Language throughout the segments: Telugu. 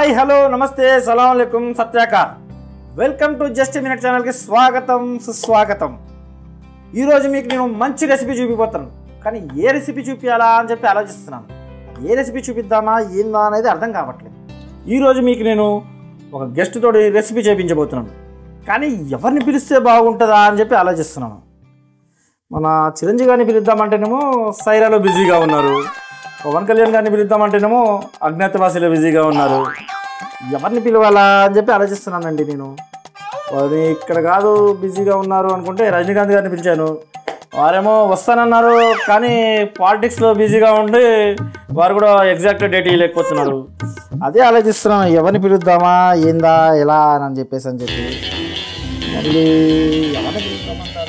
హాయ్ హలో నమస్తే సలాం అలైకుం Satyakar welcome to just minute ఛానల్కి స్వాగతం సుస్వాగతం ఈరోజు మీకు నేను మంచి రెసిపీ చూపిపోతాను కానీ ఏ రెసిపీ చూపించాలా అని చెప్పి ఆలోచిస్తున్నాను ఏ రెసిపీ చూపిద్దామా ఏందా అనేది అర్థం కావట్లేదు ఈరోజు మీకు నేను ఒక గెస్ట్ తోటి రెసిపీ చేయించబోతున్నాను కానీ ఎవరిని పిలిస్తే బాగుంటుందా అని చెప్పి ఆలోచిస్తున్నాను మన చిరంజీవి గారిని పిలుద్దామంటేనేమో సైరాలో బిజీగా ఉన్నారు పవన్ కళ్యాణ్ గారిని పిలుద్దామంటేనేమో అజ్ఞాతవాసిలో బిజీగా ఉన్నారు ఎవరిని పిలవాలా అని చెప్పి ఆలోచిస్తున్నానండి నేను వారిని ఇక్కడ కాదు బిజీగా ఉన్నారు అనుకుంటే రజనీకాంత్ గారిని పిలిచాను వారేమో వస్తానన్నారు కానీ పాలిటిక్స్లో బిజీగా ఉండి వారు కూడా ఎగ్జాక్ట్ డేట్ ఇవ్వలేకపోతున్నారు అదే ఆలోచిస్తున్నాను ఎవరిని పిలుద్దామా ఏందా ఎలా అని చెప్పేసి అని చెప్పి మళ్ళీ ఎవరిని పిలుద్దామంటారు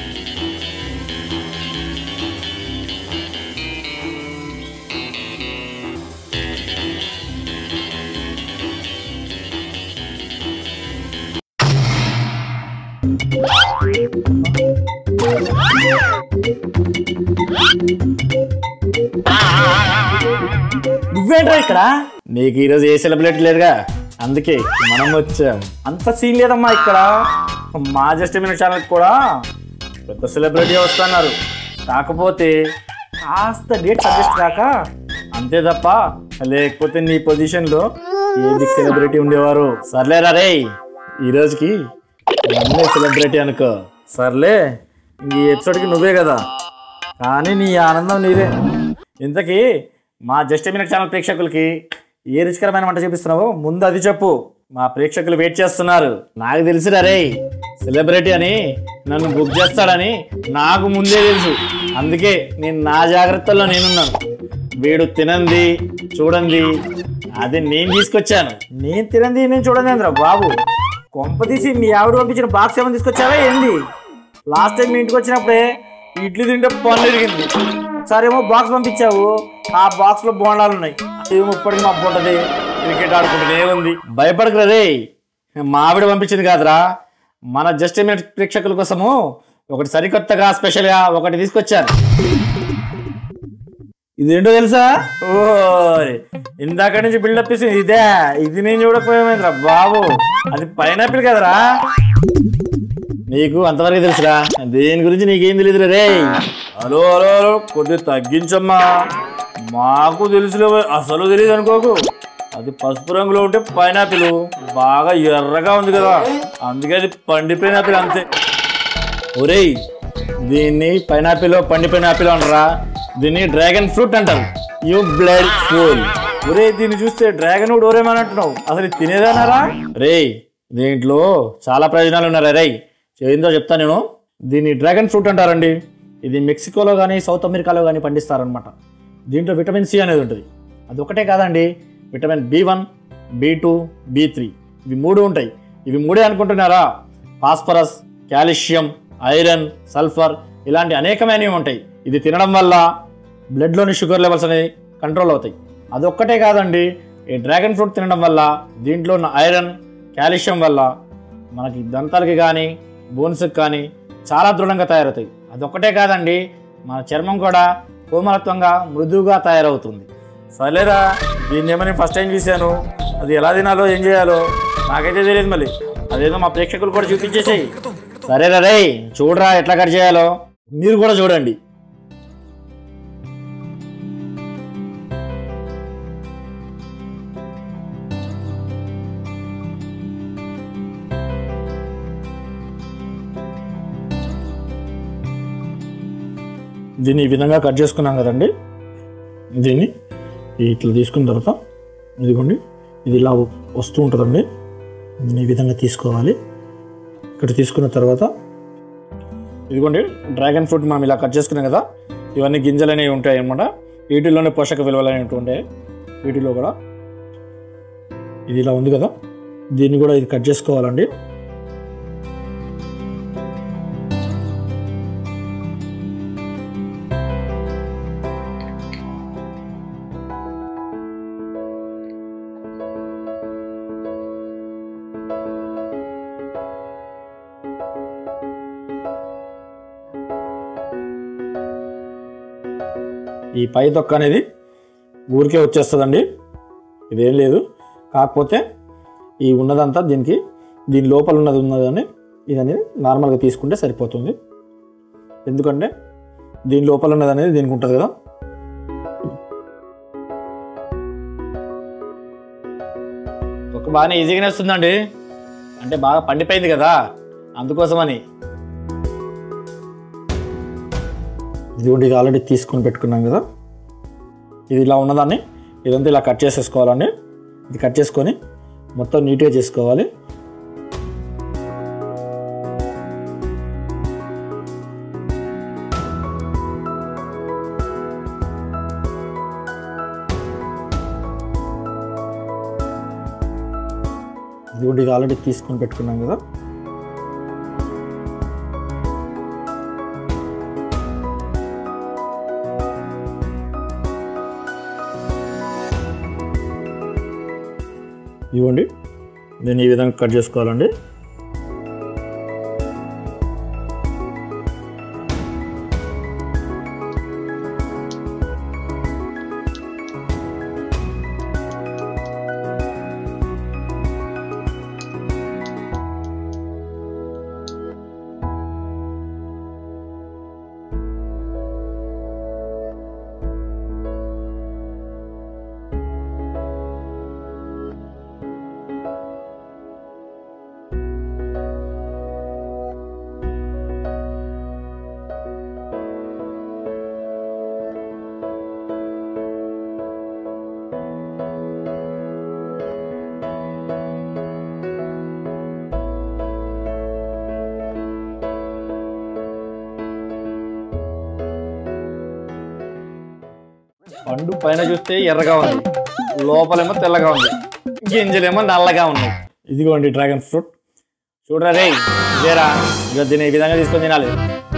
నువ్వేంట్రా ఇక్కడ నీకు ఈరోజు ఏ సెలబ్రిటీ లేదుగా అందుకే మనం వచ్చాం అంత సీన్ లేదమ్మా ఇక్కడ మా జస్ట్ మినిట్ ఛానల్ కూడా పెద్ద సెలబ్రిటీ వస్తున్నారు కాకపోతే కాస్త డేట్ సజెస్ట్ కాక అంతే తప్ప లేకపోతే నీ పొజిషన్లో ఏ బిగ్ సెలబ్రిటీ ఉండేవారు సర్లేరా రే ఈ రోజుకి నన్నే సెలబ్రిటీ అనుకో సర్లే ఈ ఎపిసోడ్కి నువ్వే కదా కానీ నీ ఆనందం నీదే ఇంతకీ మా జస్ట్ మినిట్ ఛానల్ ప్రేక్షకులకి ఏ రుచికరమైన వంట చూపిస్తున్నావో ముందు అది చెప్పు మా ప్రేక్షకులు వెయిట్ చేస్తున్నారు నాకు తెలుసురా రే సెలబ్రిటీ అని నన్ను బుక్ చేస్తాడని నాకు ముందే తెలుసు అందుకే నేను నా జాగ్రత్తల్లో నేనున్నాను వీడు తినంది చూడండి అది నేను తీసుకొచ్చాను నేను తినంది నేను చూడండి అంద్ర బాబు కొంప తీసి మీ ఆవిడ పంపించిన బాక్స్ ఏమైనా తీసుకొచ్చావా ఏంది లాస్ట్ టైం మీ ఇంటికి వచ్చినప్పుడే ఇడ్లీ తింటే పన్ను ఇరిగింది ఒకసారి ఏమో బాక్స్ పంపించావు ఆ బాక్స్ లో బోండాలు ఉన్నాయి ఏమో ఇప్పటికి మా ఉంటది క్రికెట్ ఆడుకుంటూనే ఉంది భయపడకు రే మా ఆవిడ పంపించింది కాదురా మన జస్ట్ మినిట్ ప్రేక్షకుల కోసము ఒకటి సరికొత్తగా స్పెషల్గా ఒకటి తీసుకొచ్చాను ఇదేంటో తెలుసా ఓ ఇందాక నుంచి బిల్డప్ ఇస్తుంది ఇదే ఇది నేను చూడకపోయామైందిరా బాబు అది పైనాపిల్ కదరా నీకు అంతవరకు తెలుసురా దేని గురించి నీకేం తెలియదు రే హలో హలో హలో కొద్దిగా తగ్గించమ్మా మాకు తెలుసులే అసలు తెలియదు అనుకోకు అది పసుపు రంగులో ఉంటే పైనాపిల్ బాగా ఎర్రగా ఉంది కదా అందుకే అది పండి పైనాపిల్ అంతే ఒరేయ్ దీన్ని పైనాపిల్ పండిపోయిన ఆపిల్ అంటారా దీన్ని డ్రాగన్ ఫ్రూట్ అంటారు యూ బ్లడ్ ఫూల్ ఒరే దీన్ని చూస్తే డ్రాగన్ ఫ్రూట్ ఓరేమని అంటున్నావు అసలు ఇది తినేదన్నారా రే దీంట్లో చాలా ప్రయోజనాలు ఉన్నారా రేయ్ ఏందో చెప్తా నేను దీన్ని డ్రాగన్ ఫ్రూట్ అంటారండి ఇది మెక్సికోలో కానీ సౌత్ అమెరికాలో కానీ పండిస్తారనమాట దీంట్లో విటమిన్ సి అనేది ఉంటుంది అది ఒకటే కాదండి vitamin B one B two B three ఇవి మూడు ఉంటాయి ఇవి మూడే అనుకుంటున్నారా ఫాస్ఫరస్ కాల్షియం ఐరన్ సల్ఫర్ ఇలాంటి అనేకమైనవి ఉంటాయి ఇది తినడం వల్ల బ్లడ్లోని షుగర్ లెవెల్స్ అనేవి కంట్రోల్ అవుతాయి అదొక్కటే కాదండి ఈ డ్రాగన్ ఫ్రూట్ తినడం వల్ల దీంట్లో ఉన్న ఐరన్ కాల్షియం వల్ల మనకి దంతాలకి కానీ బోన్స్కి కానీ చాలా దృఢంగా తయారవుతాయి అదొక్కటే కాదండి మన చర్మం కూడా కోమలత్వంగా మృదువుగా తయారవుతుంది సరేరా దీన్ని ఏమో నేను ఫస్ట్ టైం చూశాను అది ఎలా తినాలో ఏం చేయాలో నాకైతే తెలియదు మళ్ళీ అదేదో మా ప్రేక్షకులు కూడా చూపించేసేయి సరేరా రే చూడరా ఎట్లా కట్ చేయాలో మీరు కూడా చూడండి దీన్ని ఈ విధంగా కట్ చేసుకున్నాం కదండి దీన్ని ఇట్లా తీసుకున్న తర్వాత ఇదిగోండి ఇది ఇలా వస్తూ ఉంటుందండి దీన్ని ఈ విధంగా తీసుకోవాలి ఇక్కడ తీసుకున్న తర్వాత ఇదిగోండి డ్రాగన్ ఫ్రూట్ మనం ఇలా కట్ చేసుకున్నాం కదా ఇవన్నీ గింజలు అనేవి ఉంటాయి అన్నమాట వీటిలోనే పోషక విలువలు అనేవి ఉంటాయి వీటిలో కూడా ఇది ఇలా ఉంది కదా దీన్ని కూడా ఇది కట్ చేసుకోవాలండి ఈ పై తొక్క అనేది ఊరికే వచ్చేస్తుందండి ఇదేం లేదు కాకపోతే ఈ ఉన్నదంతా దీనికి దీని లోపల ఉన్నది ఉన్నదని ఇదని నార్మల్గా తీసుకుంటే సరిపోతుంది ఎందుకంటే దీని లోపల ఉన్నది అనేది దీనికి ఉంటుంది కదా ఒక బాగానే ఈజీగానే వస్తుందండి అంటే బాగా పండిపోయింది కదా అందుకోసమని ఇదిగోండి ఇది ఆల్రెడీ తీసుకొని పెట్టుకున్నాం కదా ఇది ఇలా ఉన్నదాన్ని ఇదంతా ఇలా కట్ చేసేసుకోవాలండి ఇది కట్ చేసుకొని మొత్తం నీట్గా చేసుకోవాలి ఇదిగోండి ఇది ఆల్రెడీ తీసుకొని పెట్టుకున్నాం కదా ఇవ్వండి నేను ఈ విధంగా కట్ చేసుకోవాలండి పండు పైన చూస్తే ఎర్రగా ఉంది లోపలేమో తెల్లగా ఉంది గింజలేమో నల్లగా ఉన్నాయి ఇదిగోండి డ్రాగన్ ఫ్రూట్ చూడరా రే ఇదేరా ఇక దీన్ని ఈ విధంగా తీసుకొని తినాలి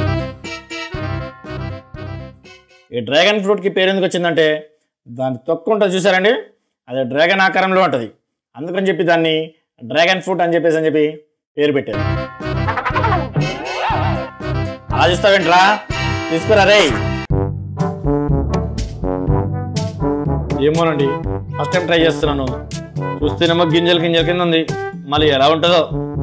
ఈ డ్రాగన్ ఫ్రూట్కి పేరు ఎందుకు వచ్చిందంటే దాని తొక్కు ఉంటుంది చూసారండి అది డ్రాగన్ ఆకారంలో ఉంటుంది అందుకని చెప్పి దాన్ని డ్రాగన్ ఫ్రూట్ అని చెప్పేసి అని చెప్పి పేరు పెట్టారు అలా చూస్తావేంట్రా తీసుకురా రే ఏమోనండి ఫస్ట్ టైం ట్రై చేస్తున్నాను చూస్తేనేమో గింజలు గింజల కింద ఉంది మళ్ళీ ఎలా ఉంటుందో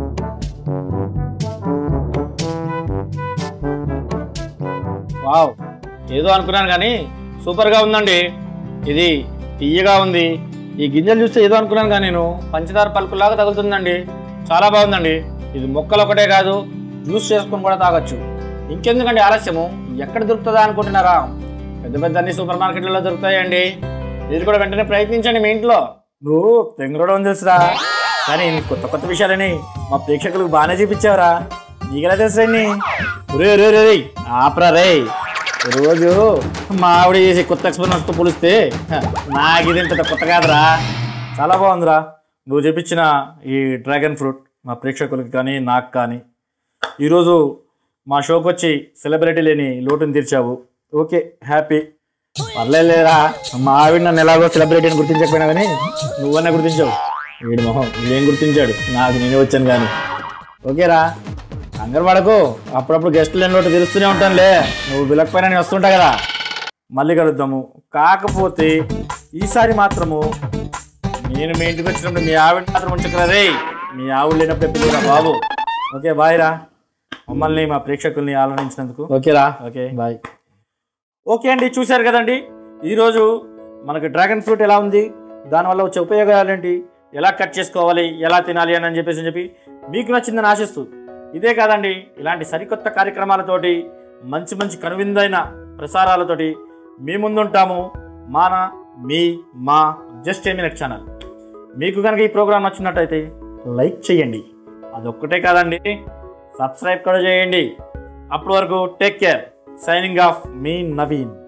వావ్ ఏదో అనుకున్నాను కానీ సూపర్గా ఉందండి ఇది తీయగా ఉంది ఈ గింజలు చూస్తే ఏదో అనుకున్నాను కానీ నేను పంచదార పలుకులాగా తగులుతుందండి చాలా బాగుందండి ఇది మొక్కలు ఒకటే కాదు జ్యూస్ చేసుకొని కూడా తాగొచ్చు ఇంకెందుకండి ఆలస్యము ఎక్కడ దొరుకుతుందా అనుకుంటున్నారా పెద్ద పెద్ద అన్ని సూపర్ మార్కెట్లలో దొరుకుతాయండి మీరు కూడా వెంటనే ప్రయత్నించండి మీ ఇంట్లో నువ్వు తెంగడం తెలుసురా కానీ నీకు కొత్త కొత్త విషయాలని మా ప్రేక్షకులకు బాగానే చూపించావురా నీకెలా తెలుసండి రే రే రే రే ఆపరా రే రోజు మా ఆవిడ చేసే కొత్త ఎక్స్పీరియన్స్తో పోలిస్తే హ, నాకు ఇది ఇంత కొత్త కాదురా చాలా బాగుందిరా నువ్వు చెప్పించిన ఈ డ్రాగన్ ఫ్రూట్ మా ప్రేక్షకులకి కానీ నాకు కానీ ఈరోజు మా షోకి వచ్చి సెలబ్రిటీ లేని లోటుని తీర్చావు ఓకే హ్యాపీ పర్లేదులేరా మా ఆవిడ నన్ను ఎలాగో సెలబ్రిటీ అని గుర్తించకపోయినా కానీ నువ్వన్నా గుర్తించావు వీడి మొహం వీడేం గుర్తించాడు నాకు నేనే వచ్చాను కానీ ఓకేరా కంగారు పడకు అప్పుడప్పుడు గెస్టులు లేని లోటు తెలుస్తూనే ఉంటానులే నువ్వు పిలకపోయినా నేను వస్తుంటా కదా మళ్ళీ కలుద్దాము కాకపోతే ఈసారి మాత్రము నేను మీ ఇంటికి వచ్చినప్పుడు మీ ఆవిడ మాత్రం ఉంచకరా రే మీ ఆవిడ లేనప్పుడు పిల్లరా బాబు ఓకే బాయ్ రా మమ్మల్ని మా ప్రేక్షకుల్ని ఆలోచించినందుకు ఓకేరా ఓకే బాయ్ ఓకే అండి చూశారు కదండి ఈరోజు మనకి డ్రాగన్ ఫ్రూట్ ఎలా ఉంది దానివల్ల వచ్చే ఉపయోగాలు ఏంటి ఎలా కట్ చేసుకోవాలి ఎలా తినాలి అని అని చెప్పేసి అని చెప్పి మీకు నచ్చిందని ఆశిస్తూ ఇదే కాదండి ఇలాంటి సరికొత్త కార్యక్రమాలతోటి మంచి మంచి కనువిందైన ప్రసారాలతోటి మీ ముందుంటాము మాన మీ మా జస్ట్ ఎమినెట్ ఛానల్ మీకు కనుక ఈ ప్రోగ్రామ్ నచ్చినట్టయితే లైక్ చేయండి అదొక్కటే కాదండి సబ్స్క్రైబ్ కూడా చేయండి అప్పటి వరకు టేక్ కేర్ సైనింగ్ ఆఫ్ మీ నవీన్